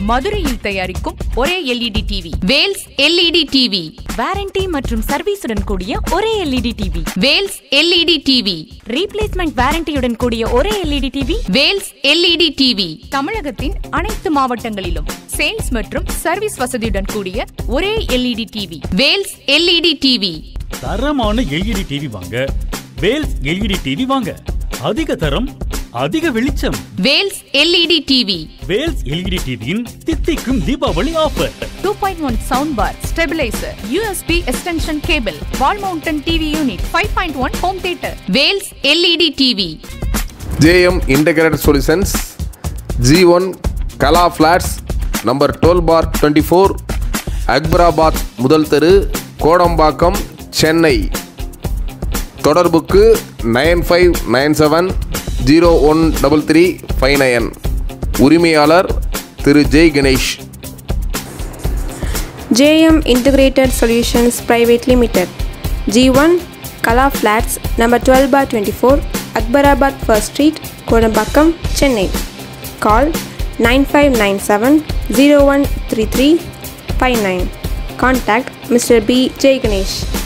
மதுரையில் தயாரிக்கும் ஒரே LED TV Vels LED TV warranty மற்றும் சர்வீஸுடன் கூடிய ஒரே LED TV Vels LED TV replacement வாரண்டியுடன் கூடிய ஒரே LED TV Vels LED TV தமிழகத்தின் அனைத்து மாவட்டங்களிலும் சேல்ஸ் மற்றும் சர்வீஸ் வசதியுடன் கூடிய ஒரே LED TV Vels LED TV தரமான எல்இடி டிவி வாங்க வேல்ஸ் எல்இடி டிவி வாங்க அதிக தரம் அதிக வெளிச்சம் Vels LED TV Vels LED டிவியின் தித்திக்கும் Deepavali offer two point one sound bar stabiliser USB extension cable wall mounting TV unit five point one home theatre Vels LED TV JM integrated solutions G one Kala flats number twelve bar twenty four Akbarabad முதல் தெரு கோடம்பாக்கம் சென்னை தொடர்புக்கு nine five nine seven zero one double three five nine உரிமையாளர் திரு Jai Ganesh JM Integrated Solutions Private Limited G1 Kala Flats number 12 bar 24 Akbarabad First Street Kodambakam Chennai Call 9597 0133 59 Contact Mr. B. J. Ganesh